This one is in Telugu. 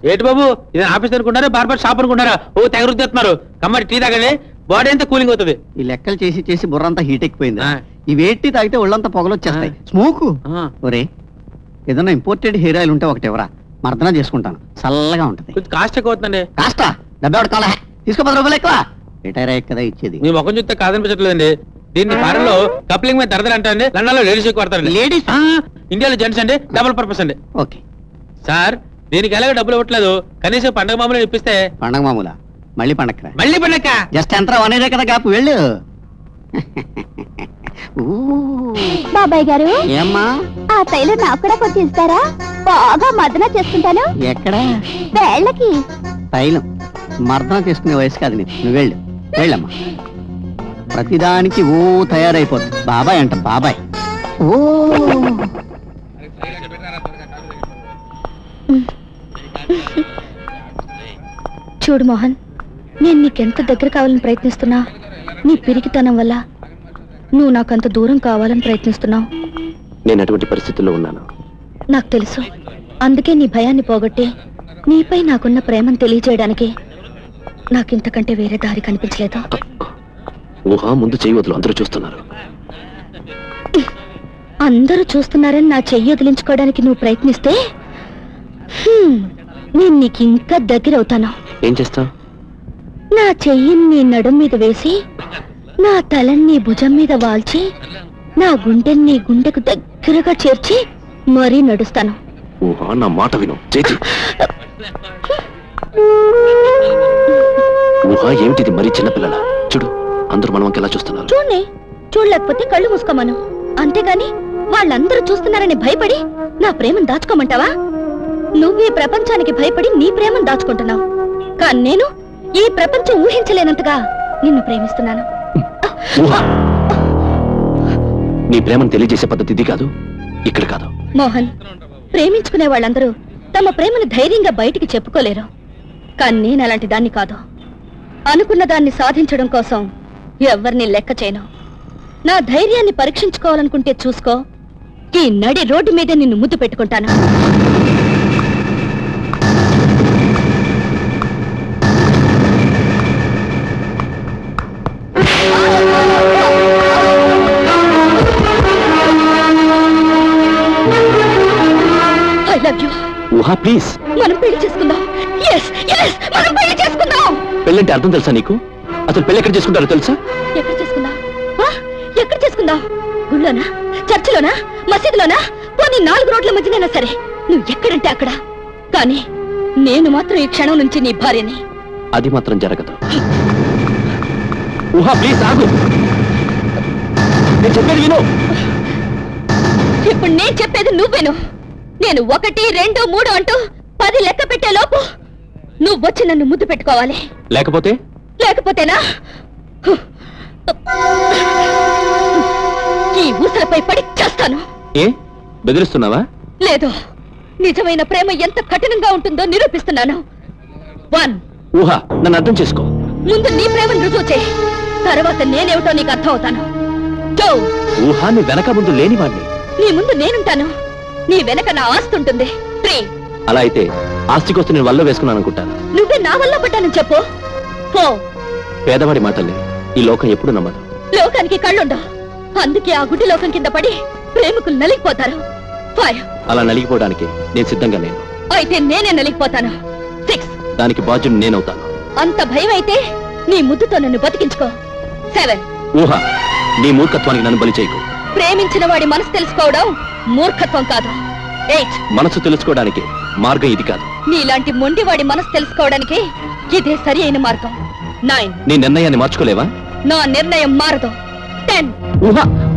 ఏంటి బాబు ఇది ఆఫీస్ అనుకుంటారా బార్బర్ షాప్ అనుకుంటారా ఓ తెగ రుద్దేస్తున్నారు కమ్మరి టీ తాగండి బాడీ అంతా కూలింగ్ అవుతుంది ఈ లెక్కలు చేసి చేసి బుర్రంతా హీట్ ఎక్కిపోయింది ఆ. ఈ వేట్టి తాగితే ఒళ్ళంతా పొగలు వచ్చేస్తాయి స్మోకు ఆ, ఒరే ఏదైనా ఇంపోర్టెడ్ హెయిర్ ఆయిల్ ఉంటే ఒకటి ఎవరా మర్దన చేసుకుంటాను చల్లగా ఉంటది కొంచెం కాస్ట్ ఎక్కువ అవుతుందండి కాస్త డబ్బే కాలే తీసుకో పది రూపాయలు ఎక్కువ రిటైర్ అయ్యాక కదా ఇచ్చేది మీ ముఖం చూస్తే కాదనిపించట్లేదండి దీన్ని ఫారెన్ లో కప్లింగ్ మీద దరదలు అంటారండి లండన్ లో లేడీస్ ఎక్కువ వాడతారండి లేడీస్ ఆ, ఇండియాలో జెంట్స్ అండి డబుల్ పర్పస్ అండి ఓకే సార్ దీనికి ఎలాగ డబ్బులు ఇవ్వట్లేదు కనీసం పండగ మామూలు ఇప్పిస్తే పండగ మామూలా మళ్ళీ పండగ మళ్ళీ పండగ జస్ట్ ఎంత వన్ ఇయర్ కదా కాపు వెళ్ళు ఊ, బాబాయ్ గారు ఏమ్మా ఆ తైలు నాకు కూడా కొంచెం ఇస్తారా బాగా మదన చేసుకుంటాను ఎక్కడ వేళ్ళకి తైలం మర్దన చేసుకునే వయసు కాదు నీకు నువ్వు వెళ్ళు వెళ్ళమ్మా ప్రతిదానికి ఓ తయారైపోతుంది బాబాయ్ అంట బాబాయ్ ఓ చూడు మోహన్ నేను నీకెంత దగ్గర కావాలని ప్రయత్నిస్తున్నా నీ పిరికితనం వల్ల నువ్వు నాకంత దూరం కావాలని ప్రయత్నిస్తున్నావు నేను అటువంటి పరిస్థితుల్లో ఉన్నాను నాకు తెలుసు అందుకే నీ భయాన్ని పోగొట్టి నీపై నాకున్న ప్రేమను తెలియజేయడానికి నాకింతకంటే వేరే దారి కనిపించలేదు ఊహ ముందు చేయి వదులు అందరూ చూస్తున్నారు అందరూ చూస్తున్నారని నా చెయ్యి వదిలించుకోవడానికి నువ్వు ప్రయత్నిస్తే హ్మ్, నేను నీకు ఇంకా దగ్గర అవుతాను ఏం చేస్తావు నా చెయ్యిని నీ నడుం మీద వేసి నా తలని నీ భుజం మీద వాల్చి నా గుండెని నీ గుండెకు దగ్గరగా చేర్చి మరీ నడుస్తాను ఊహ నా మాట విను చేతి ఊహ ఏమిటిది మరీ చిన్నపిల్లల చూడు అందరూ మనం ఎలా చూస్తున్నారు చూడండి చూడలేకపోతే కళ్ళు మూసుకోమను అంతేగాని వాళ్ళందరూ చూస్తున్నారని భయపడి నా ప్రేమను దాచుకోమంటావా నువ్వు ఈ ప్రపంచానికి భయపడి నీ ప్రేమను దాచుకుంటున్నావు కానీ నేను ఈ ప్రపంచం ఊహించలేనంతగా నిన్ను ప్రేమిస్తున్నాను ఊహ నీ ప్రేమను తెలియజేసే పద్ధతి ఇది కాదు ఇక్కడ కాదు మోహన్ ప్రేమించుకునే వాళ్ళందరూ తమ ప్రేమను ధైర్యంగా బయటికి చెప్పుకోలేరు కానీ నేను అలాంటి దాన్ని కాదు అనుకున్న దాన్ని సాధించడం కోసం ఎవరిని లెక్క చేయను నా ధైర్యాన్ని పరీక్షించుకోవాలనుకుంటే చూసుకో ఈ నడి రోడ్డు మీద నిన్ను ముద్దు పెట్టుకుంటాను I love you Ooha please మనం పెళ్లి చేసుకుందాం ఎస్ ఎస్ మనం పెళ్లి చేసుకుందాం పెళ్ళంటే అర్థం తెలుసా నీకు అసలు పెళ్ళి ఎక్కడ చేసుకుంటారో తెలుసా ఎక్కడ చేసుకుందాం ఆ? ఎక్కడ చేసుకుందాం గుళ్ళోనా చర్చిలోనా మసీదులోనా పోనీ నాలుగు రోడ్ల మధ్యనైనా సరే నువ్వు ఎక్కడంటే అక్కడ కానీ నేను మాత్రం ఈ క్షణం నుంచి నీ భార్యని అది మాత్రం జరగదు ఊహ ప్లీజ్ ఆగు నేను చెప్పేది విను ఇప్పుడు నేను చెప్పేది నువ్వేను నేను ఒకటి రెండు మూడు అంటూ పది లెక్క పెట్టే లోపు నువ్వు వచ్చి నన్ను ముద్దు పెట్టుకోవాలి లేకపోతే లేకపోతేనా ఈ ఊసలపై పడి చేస్తాను ఏ బెదిరిస్తున్నావా లేదు నిజమైన ప్రేమ ఎంత కఠినంగా ఉంటుందో నిరూపిస్తున్నాను వన్ ఊహ నన్ను అర్థం చేసుకో ముందు నీ ప్రేమను రుజువు చేయి తర్వాత నేనేమిటో నీకు అర్థం అవుతాను టూ ఊహ నీ వెనక ముందు లేనివాణ్ణి నీ ముందు నేనుంటాను నీ వెనక నా ఆస్తి ఉంటుంది త్రీ అలా అయితే ఆస్తి కోసం నేను వల్ల వేసుకున్నాను అనుకుంటాను నువ్వే నా వల్ల పడ్డానని చెప్పు ఫోర్ పేదవాడి మాటల్ని ఈ లోకం ఎప్పుడు నమ్మదు లోకానికి కళ్ళుండవు అందుకే ఆ గుడ్డి లోకం కింద పడి ప్రేమికులు నలిగిపోతారు ఫైవ్ అలా నలిగిపోవడానికి నేను సిద్ధంగా లేను అయితే నేనే నలిగిపోతాను సిక్స్ దానికి బాధ్యుని నేనవుతాను అంత భయం అయితే నీ ముద్దుతో నన్ను బతికించుకో సెవెన్ ఊహ నీ మూర్ఖత్వానికి నన్ను బలి చేయకు ప్రేమించిన వాడి మనసు తెలుసుకోవడం మూర్ఖత్వం కాదు ఎయిట్ మనసు తెలుసుకోవడానికి మార్గం ఇది కాదు నీలాంటి మొండివాడి మనసు తెలుసుకోవడానికి ఇదే సరి అయిన మార్గం నైన్ నీ నిర్ణయాన్ని మార్చుకోలేవా నా నిర్ణయం మారదు టెన్ ఊహ